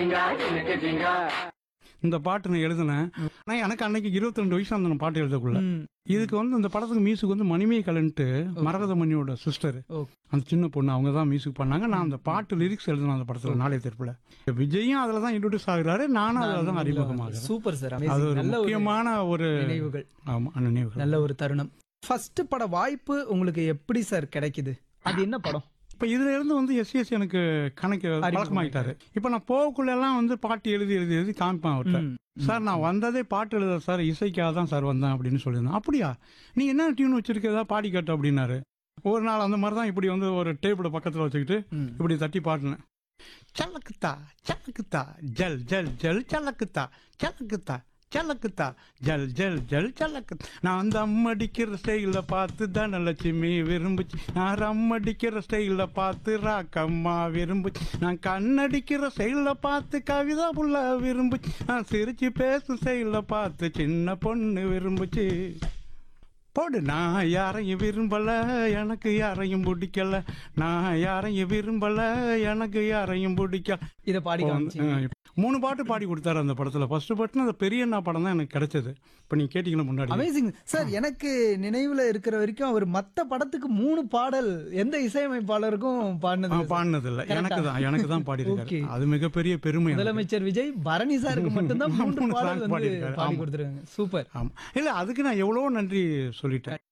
ஜிங்கா எனக்கு ஜிங்கா இந்த பாட்டு நான் எழுதினேன் ஆனா எனக்கு அன்னைக்கு 22 வயசு அந்த நான் பாட்டு எழுதக்குள்ள ம். இதுக்கு வந்து இந்த படத்துக்கு மியூசிக் வந்து மணிமே கலன்ட்டு மரகதமணியோட சிஸ்டர் ஓ. அந்த சின்ன பொண்ணு அவங்க தான் மியூசிக் பண்ணாங்க நான் அந்த பாட்டு லிரிக்ஸ் எழுதினேன் அந்த படத்துல நாளைய தெருப்புல விஜயும் அதுல தான் இன்ட்ரோடியூஸ் ஆகுறாரு நானும் அதுல தான் அறிமுகமாகிறேன் சூப்பர் சார் அது amazing. ஒரு நல்ல ஒரு முக்கியமான ஒரு நினைவுகள் ஆமா நினைவுகள் நல்ல ஒரு தருணம் ஃபர்ஸ்ட் பட வாய்ப்பு உங்களுக்கு எப்படி சார் கிடைக்குது அது என்ன படம் இப்ப இதுல இருந்து வந்து எஸ்எஸ் எனக்கு கணக்கு பழக்கமாயிட்டாரு இப்ப நான் போகக்குள்ள எல்லாம் வந்து பாட்டு எழுதி எழுதி எழுதி காமிப்பேன் அவர்கிட்ட ம். சார் நான் வந்ததே பாட்டு எழுத சார் இசைக்காக தான் சார் வந்தேன் அப்படின்னு சொல்லியிருந்தேன் அப்படியா நீ என்ன டியூன் வச்சிருக்கதா பாடி கேட்ட அப்படின்னாரு ஒரு நாள் அந்த மாதிரி தான் இப்படி வந்து ஒரு டேபிள் பக்கத்துல வச்சுக்கிட்டு ம். இப்படி தட்டி பாடினேன் சலக்குத்தா சலக்குத்தா ஜல் ஜல் ஜல் சலக்குத்தா சலக்குத்தா சலக்குத்தா ஜல் ஜல் ஜல் சலக்கு நான் அந்த அம்மடிக்கிற ஸ்டைல பார்த்து தனலட்சுமி விரும்புச்சு நான் ரம்மடிக்கிற ஸ்டைல பார்த்து ராக்கம்மா விரும்புச்சு நான் கண்ணடிக்கிற ஸ்டைல பார்த்து கவிதா புள்ள விரும்புச்சு நான் சிரிச்சு பேசும் ஸ்டைல பார்த்து சின்ன பொண்ணு விரும்புச்சு போடு நான் யாரையும் விரும்பல எனக்கு யாரையும் பிடிக்கல நான் யாரையும் விரும்பல எனக்கு யாரையும் பிடிக்கல இத பாடி இப்போ வந்து, காமிச்சீங்க. அஹ், மூணு பாட்டு பாடி கொடுத்தாரு அந்த படத்துல ஃபர்ஸ்ட் பாட்டுனா அந்த பெரிய அண்ணா படம் தான் எனக்கு கிடைச்சது இப்ப நீங்க கேட்டீங்களா முன்னாடி அமேசிங் சார் எனக்கு நினைவுல இருக்கிற வரைக்கும் அவர் மத்த படத்துக்கு மூணு பாடல் எந்த இசையமைப்பாளருக்கும் பாடினது ஆ, இல்ல சார். பாடினது இல்ல எனக்கு தான் எனக்கு தான் பாடி Okay. இருக்காரு அது மிகப்பெரிய பெருமை எனக்கு. முதலமைச்சர் விஜய் பரணி சாருக்கு மட்டும்தான் மூன்று மூணு பாடல் song வந்து பாடியிருக்காரு. பாடி ஆமா. கொடுத்துருக்காங்க சூப்பர் ஆமா இல்ல அதுக்கு நான் எவ்வளவோ நன்றி சொல்லிட்டேன்